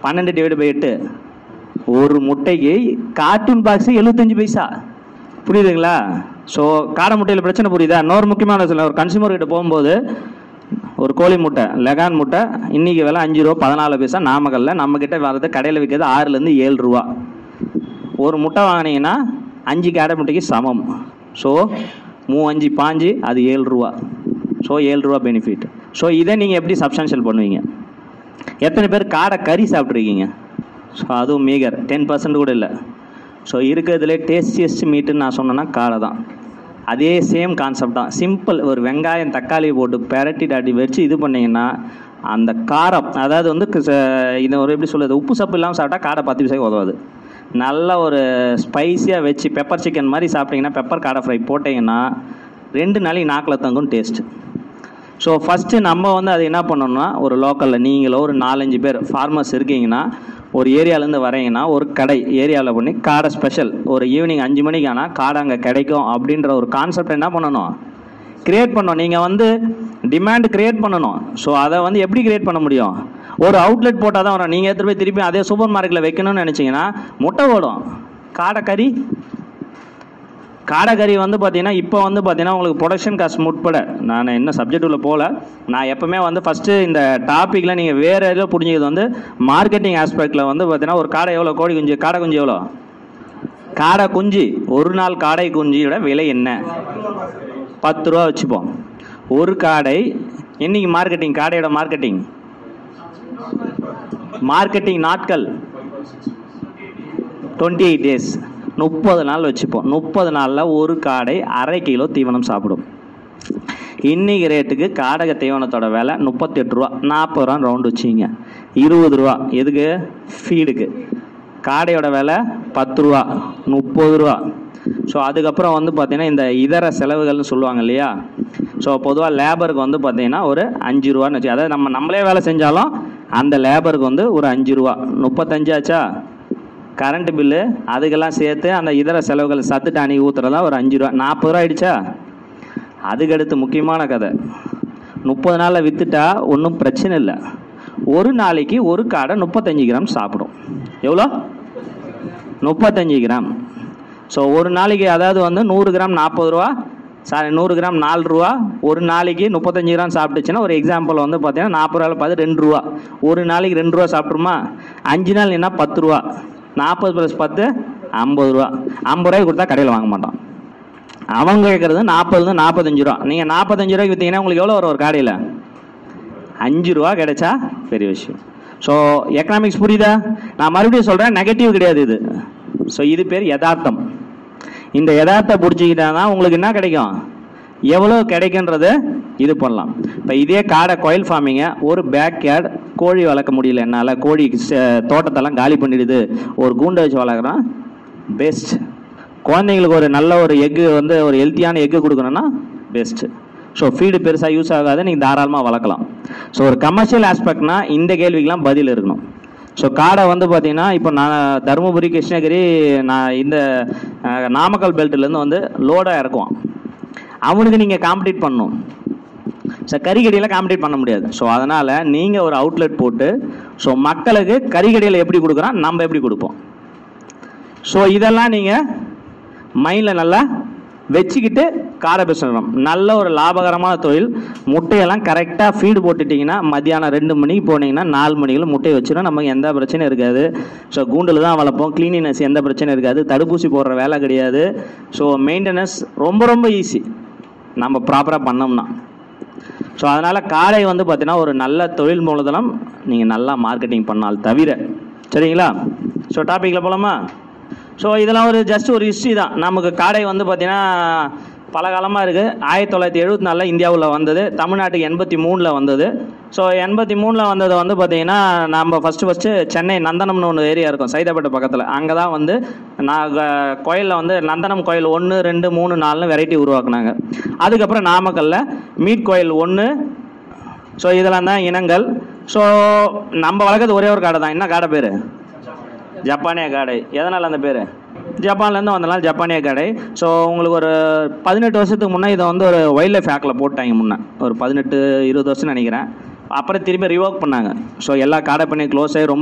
பன்னெண்டு divide by எட்டு ஒரு முட்டைக்கு கார்ட்டூன் பாக்ஸ் எழுபத்தஞ்சு பைசா புரியுதுங்களா ஸோ காடை முட்டையில் பிரச்சனை புரியுதா இன்னொரு முக்கியமான சொல்ல ஒரு கன்சியூமர் கிட்ட போகும்போது ஒரு கோழி முட்டை லெகான் முட்டை இன்னைக்கு விலை அஞ்சு ரூபா பதினாலு பைசா நாமக்கல்ல நம்ம கிட்ட வர்றது கடையில் விற்கிறது ஆறுலேருந்து ஏழு ரூபா ஒரு முட்டை வாங்கினீங்கன்னா அஞ்சு காடை முட்டைக்கு சமம் ஸோ மூ அஞ்சு பாஞ்சு அது ஏழு ரூபா ஸோ ஏழு ரூபா பெனிஃபிட் ஸோ இதை நீங்கள் எப்படி சப்ஸ்டான்ஷியல் பண்ணுவீங்க எத்தனை பேர் காடை கறி சாப்பிட்ருக்கீங்க ஸோ அதுவும் மீகர் டென் பர்சன்ட் கூட இல்லை ஸோ இருக்கிறதுலே டேஸ்டியஸ்ட் மீட்டுன்னு நான் சொன்னேன்னா காடை தான் அதே சேம் கான்செப்ட் தான் சிம்பிள் ஒரு வெங்காயம் தக்காளி போட்டு பெரட்டி டாட்டி வச்சு இது பண்ணீங்கன்னா அந்த காரம் அதாவது வந்து கு- ச- இது ஒரு எப்படி சொல்லுது உப்பு சப்பு இல்லாமல் சாப்பிட்டா காடை பத்து பைசாக்கு உதவாது நல்ல ஒரு ஸ்பைஸியாக வச்சு பெப்பர் சிக்கன் மாதிரி சாப்பிட்டீங்கன்னா பெப்பர் காடை ஃப்ரை போட்டிங்கன்னா ரெண்டு நாளைக்கு நாக்கில் தங்கும் டேஸ்ட்டு ஸோ ஃபஸ்ட்டு நம்ம வந்து அது என்ன பண்ணணும்னா ஒரு லோக்கலில் நீங்களோ ஒரு நாலஞ்சு பேர் ஃபார்மர்ஸ் இருக்கீங்கன்னா ஒரு ஏரியாலேருந்து வரீங்கன்னா ஒரு கடை ஏரியாவில் பண்ணி காடை ஸ்பெஷல் ஒரு ஈவினிங் அஞ்சு மணிக்கு ஆனால் காடை அங்கே கிடைக்கும் அப்படின்ற ஒரு கான்செப்ட் என்ன பண்ணணும் கிரியேட் பண்ணணும் நீங்கள் வந்து டிமாண்ட் கிரியேட் பண்ணணும் ஸோ அதை வந்து எப்படி கிரியேட் பண்ண முடியும் ஒரு அவுட்லெட் போட்டால் தான் வரும் நீங்கள் எடுத்துகிட்டு போய் திருப்பி அதே சூப்பர் மார்க்கெட்டில் வைக்கணும்னு நினச்சிங்கன்னா முட்டை ஓடும் காடை கறி காடைக்கறி வந்து பார்த்தீங்கன்னா இப்போ வந்து பார்த்தீங்கன்னா உங்களுக்கு ப்ரொடக்ஷன் காஸ்ட் முற்பட நான் என்ன சப்ஜெக்ட் உள்ள போகல நான் எப்பவுமே வந்து ஃபஸ்ட்டு இந்த டாப்பிக்கில் நீங்கள் வேறு எதில் புரிஞ்சுக்கிறது வந்து மார்க்கெட்டிங் ஆஸ்பெக்டில் வந்து பார்த்தீங்கன்னா ஒரு காடை எவ்வளோ கோழி குஞ்சு காடை குஞ்சு எவ்வளோ காடை குஞ்சு ஒரு நாள் காடை குஞ்சியோட விலை என்ன பத்து ரூபா வச்சுப்போம் ஒரு காடை என்னைக்கு மார்க்கெட்டிங் காடையோட மார்க்கெட்டிங் மார்க்கெட்டிங் நாட்கள் டுவெண்ட்டி எயிட் டேஸ் முப்பது நாள் வச்சுப்போம் முப்பது நாளில் ஒரு காடை அரை கிலோ தீவனம் சாப்பிடும் இன்னைக்கு ரேட்டுக்கு காடக தீவனத்தோட விலை முப்பத்தெட்டு ரூபா நாற்பது ரூபா ரவுண்டு வச்சிங்க இருபது ரூபா எதுக்கு ஃபீடுக்கு காடையோட விலை பத்து ரூபா முப்பது ரூபா ஸோ அதுக்கப்புறம் வந்து பார்த்தீங்கன்னா இந்த இதர செலவுகள்னு சொல்லுவாங்க இல்லையா ஸோ பொதுவாக லேபருக்கு வந்து பார்த்தீங்கன்னா ஒரு அஞ்சு ரூபான்னு வச்சு அதாவது நம்ம நம்மளே வேலை செஞ்சாலும் அந்த லேபருக்கு வந்து ஒரு அஞ்சு ரூபா முப்பத்தஞ்சாச்சா கரண்ட் பில்லு அதுக்கெல்லாம் சேர்த்து அந்த இதர செலவுகள் சத்து டானி ஊற்றுறதா ஒரு அஞ்சு ரூபா நாற்பது ரூபா ஆயிடுச்சா அதுக்கடுத்து முக்கியமான கதை முப்பது நாளில் விற்றுட்டா ஒன்றும் பிரச்சனை இல்லை ஒரு நாளைக்கு ஒரு காடை முப்பத்தஞ்சு கிராம் சாப்பிடும் எவ்வளோ முப்பத்தஞ்சு கிராம் ஸோ ஒரு நாளைக்கு அதாவது வந்து நூறு கிராம் நாற்பது ரூபா சாரி நூறு கிராம் நாலு ரூபா ஒரு நாளைக்கு முப்பத்தஞ்சு கிராம் சாப்பிட்டுச்சுன்னா ஒரு எக்ஸாம்பிள் வந்து பார்த்தீங்கன்னா நாற்பது ரூபாவில் பார்த்து ரெண்டு ரூபா ஒரு நாளைக்கு ரெண்டு ரூபா சாப்பிட்ருமா அஞ்சு நாள் என்ன பத்து ரூபா நாற்பது ப்ளஸ் பத்து ஐம்பது ரூபா ஐம்பது ரூபாய்க்கு கொடுத்தா கடையில் வாங்க மாட்டான் அவங்க கேட்குறது நாற்பதுலேருந்து நாற்பத்தஞ்சு ரூபா நீங்கள் நாற்பத்தஞ்சு ரூபாய்க்கு விற்றீங்கன்னா உங்களுக்கு எவ்வளோ வரும் ஒரு காடையில் அஞ்சு ரூபா கிடைச்சா பெரிய விஷயம் ஸோ எக்கனாமிக்ஸ் புரியுதா நான் மறுபடியும் சொல்கிறேன் நெகட்டிவ் கிடையாது இது ஸோ இது பேர் யதார்த்தம் இந்த யதார்த்த பிடிச்சிக்கிட்டா தான் உங்களுக்கு என்ன கிடைக்கும் எவ்வளோ கிடைக்குன்றது இது பண்ணலாம் இப்போ இதே காடை கோயில் ஃபார்மிங்க ஒரு பேக் யார்டு கோழி வளர்க்க முடியல என்னால் கோழி ச- தோட்டத்தெல்லாம் காலி பண்ணிடுது ஒரு கூண்டை வச்சு வளர்க்குறோம் பெஸ்ட் குழந்தைங்களுக்கு ஒரு நல்ல ஒரு எக்கு வந்து ஒரு ஹெல்த்தியான எக்கு கொடுக்கணும்னா பெஸ்ட்டு ஸோ ஃபீடு பெருசாக யூஸ் ஆகாது நீங்கள் தாராளமாக வளர்க்கலாம் ஸோ ஒரு கமர்ஷியல் ஆஸ்பெக்ட்னா இந்த கேள்விக்கெலாம் பதில் இருக்கணும் ஸோ காடை வந்து பார்த்தீங்கன்னா இப்போ நான் தருமபுரி கிருஷ்ணகிரி நான் இந்த அஹ், நாமக்கல் பெல்ட்லேருந்து வந்து லோடாக இறக்குவான் அவனுக்கு நீங்கள் காம்படிட் பண்ணணும் ஸோ கறிக்கடியில் காம்படிட் பண்ண முடியாது ஸோ அதனால் நீங்கள் ஒரு அவுட்லெட் போட்டு ஸோ மக்களுக்கு கறிக்கடியில் எப்படி கொடுக்குறான் நம்ம எப்படி கொடுப்போம் ஸோ இதெல்லாம் நீங்கள் மைண்டில் நல்லா வச்சுக்கிட்டு காடை பிஸ்னஸ் நல்ல ஒரு லாபகரமான தொழில் முட்டையெல்லாம் கரெக்டாக ஃபீடு போட்டுட்டிங்கன்னா மத்தியானம் ரெண்டு மணிக்கு போனீங்கன்னா நாலு மணிக்குள்ள முட்டையை வச்சிடும் நமக்கு எந்த பிரச்சனையும் இருக்காது ஸோ கூண்டில் தான் வளர்ப்போம் க்ளீனினஸ் எந்த பிரச்சனையும் இருக்காது தடுப்பூசி போடுற வேலை கிடையாது ஸோ மெயின்டெனன்ஸ் ரொம்ப ரொம்ப ஈஸி நம்ம ப்ராப்பராக பண்ணோம்னா ஸோ அதனால் காடை வந்து பார்த்தீங்கன்னா ஒரு நல்ல தொழில் மூலதனம் நீங்கள் நல்லா மார்க்கெட்டிங் பண்ணால் தவிர சரிங்களா ஸோ டாப்பிக்கில் போகலாமா ஸோ இதெல்லாம் ஒரு ஜஸ்ட் ஒரு ஹிஸ்ட்ரி தான் நமக்கு காடை வந்து பார்த்தீங்கன்னா பல காலமாக இருக்குது ஆயிரத்தி தொள்ளாயிரத்தி எழுபத்தி நாலில் இந்தியாவில் வந்தது தமிழ்நாட்டுக்கு எண்பத்தி மூணில் வந்தது ஸோ எண்பத்தி மூணில் வந்தது வந்து பார்த்தீங்கன்னா நம்ம ஃபஸ்ட்டு ஃபஸ்ட்டு சென்னை நந்தனம்னு ஒன்று ஏரியா இருக்கும் சைதாப்பேட்டை பக்கத்தில் அங்கே தான் வந்து நான் கோயிலில் வந்து நந்தனம் கோயில் ஒன்று ரெண்டு மூணு நாலுன்னு வெரைட்டி உருவாக்குனாங்க அதுக்கப்புறம் நாமக்கல்லில் மீட் கோயில் ஒன்று ஸோ இதெல்லாம் தான் இனங்கள் ஸோ நம்ம வளர்க்குறது ஒரே ஒரு காடை தான் என்ன காடை பேர் ஜப்பானிய காடை எதனால் அந்த பேர் ஜப்பான்லேருந்து வந்தனால ஜப்பானிய காடை ஸோ உங்களுக்கு ஒரு பதினெட்டு வருஷத்துக்கு முன்னே இதை வந்து ஒரு வைல்ட் லைஃப் ஆக்டில் போட்டாங்க முன்னே ஒரு பதினெட்டு இருபது வருஷம் நினைக்கிறேன் அப்புறம் திரும்பி ரிவோக் பண்ணாங்க ஸோ எல்லா காடை பண்ணி க்ளோஸ் ஆகி ரொம்ப